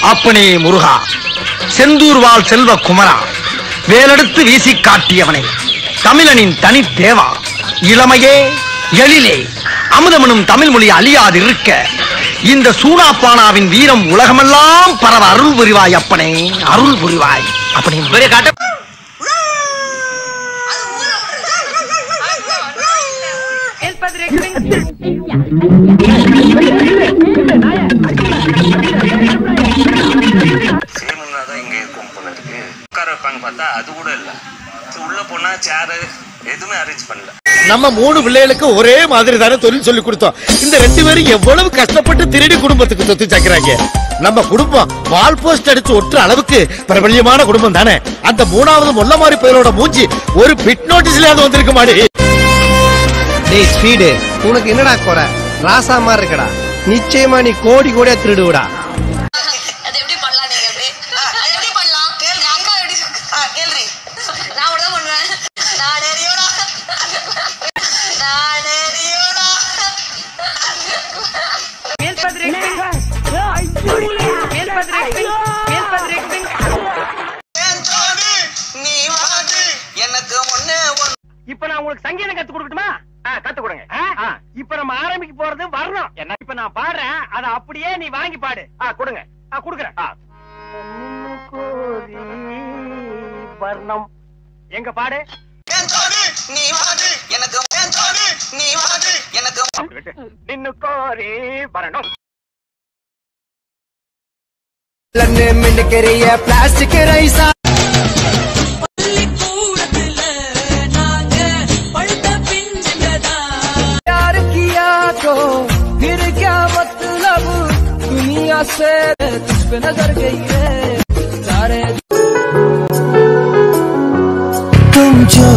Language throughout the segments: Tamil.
அப்பனே முருகா செந்தூர் வாழ் செல்வ குமரா வேலெடுத்து வீசி காட்டியவனே தமிழனின் தனி தேவா இளமையே எழிலே அமுதமனும் தமிழ் மொழி அழியாதிருக்க இந்த சூனாப்பானாவின் வீரம் உலகமெல்லாம் பரவ அருள் புரிவாய் அப்பனே அருள் புரிவாய் அப்பனே பெரிய காட்ட சிலிமுன்னா தான் இங்கே இருக்கும் போல இருக்கு உட்கார வைப்பாங்க பார்த்தா அது கூட இல்லை உள்ள போனா சேரு எதுவுமே அரேஞ்ச் பண்ணல நம்ம மூணு பிள்ளைகளுக்கு ஒரே மாதிரி தானே தொழில் சொல்லி கொடுத்தோம் இந்த ரெண்டு பேரும் எவ்வளவு கஷ்டப்பட்டு திருடி குடும்பத்துக்கு சொத்து சேர்க்கிறாங்க நம்ம குடும்பம் வால் போஸ்ட் அடிச்சு ஒட்டுற அளவுக்கு பிரபல்யமான குடும்பம் தானே அந்த மூணாவது முல்ல மாதிரி பேரோட மூஞ்சி ஒரு பிட் நோட்டீஸ்லயாவது வந்திருக்க மாடி டேய் ஸ்பீடு உனக்கு என்னடா குறை ராசா மாதிரி இருக்கடா நிச்சயமா நீ கோடி கோடியா திருடுவடா அது எப்படி பண்ணலாம் நீங்க எப்படி அது எப்படி பண்ணலாம் எங்க அக்கா எப்படி கேள்வி நான் மட்டும் தான் பண்ணுவேன் நான் நெறியோடா நான் நெறியோடா நீ வாடு எனக்கு ஒண்ணு இப்ப நான் உங்களுக்கு சங்கீதம் கத்து கொடுக்கட்டுமா கத்து கொடுங்க ஆ, இப்ப நம்ம ஆரம்பிக்க போறது வரணும் என்ன இப்ப நான் பாடுறேன் அத அப்படியே நீ வாங்கி பாடு ஆ கொடுங்க ஆ கொடுக்குறேன் ஆ. வர்ணம் எங்க பாடு நீ வாடு எனக்கு நீ வாடு எனக்கு நின்னு கோரி வரணும் மின்னுக்கிறிய பிளாஸ்டிக் ரைசா प्यार किया तो फिर क्या मतलब दुनिया से तुझ पे नजर गई है सारे तुम जो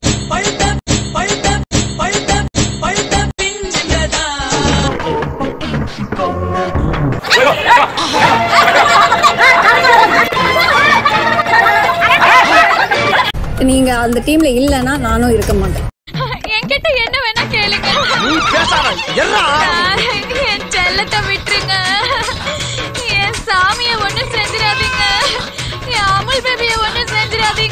நீங்க அந்த டீம்ல இல்லனா நானும் இருக்க மாட்டேன் என்கிட்ட என்ன வேணா கேளுங்க என் செல்லத்தை விட்டுருங்க என் சாமிய ஒண்ணு செஞ்சிடாதீங்க என் அமுல் பேபிய ஒண்ணு செஞ்சிடாதீங்க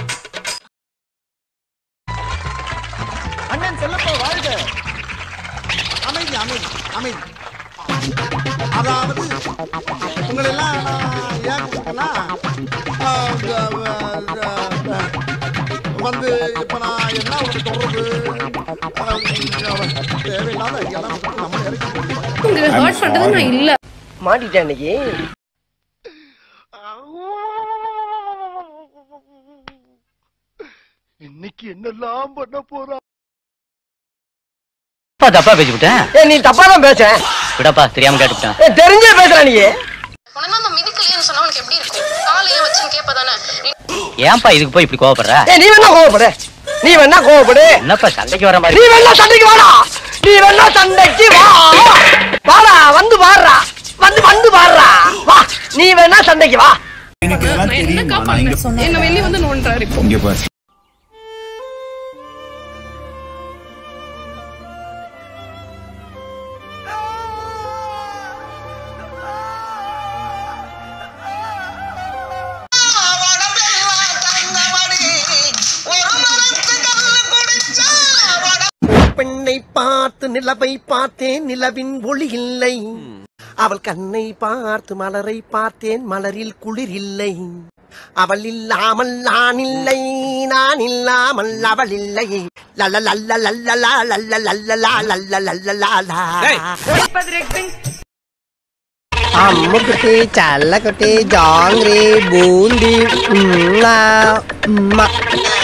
அண்ணன் செல்லப்பா வாழ்க அமைதி அமைதி அமைதி அதாவது உங்களை எல்லாம் நான் ஏன் கூப்பிட்டேன்னா, ஆ, ஆ, ஆ, ஆ, வந்து இப்ப நான் என்ன ஒரு தொடர்பு ஆ, தேவையில்லாத எல்லாம் நம்ம இறக்கி போடுவோம். ஹர்ட் பண்றது நான் இல்ல மாட்டிட்டேன் இன்னைக்கு இன்னைக்கு என்னெல்லாம் பண்ண போறா தப்பா பேசி விட்டேன் ஏய், நீ தப்பா தான் பேச விடப்பா தெரியாம கேட்டுவிட்டேன் ஏய், தெரிஞ்சே பேசுற நீ உனக்கு நம்ம மிதிக்கலையேன்னு சொன்னா உனக்கு எப்படி இருக்கும் காலையே வச்சுன்னு கேப்பதானே ஏன்பா இதுக்கு போய் இப்படி கோவப்படுற ஏய், நீ வேணா கோவப்படு நீ வேணா கோவப்படு என்னப்பா சண்டைக்கு வர நீ வேணா சண்டைக்கு வாடா நீ வேணா சண்டைக்கு வா வாடா வந்து பாடுறா வந்து வந்து பாடுறா வா நீ வேணா சண்டைக்கு வா என்ன வெளிய வந்து நோன்றாரு இப்போ பெண்ணை பார்த்து நிலவை பார்த்தேன் நிலவின் ஒளி இல்லை அவள் கண்ணை பார்த்து மலரை பார்த்தேன் மலரில் குளிர் இல்லை அவள் இல்லாமல் நான் இல்லை நான் இல்லாமல் அவள் இல்லை லல்ல லல்ல லல்லலா லல்ல லல்லலா லல்ல லல்லலா அம்முக்குட்டி சல்லக்குட்டி ஜாங்கிரி பூந்தி உம்மா, உம்மா.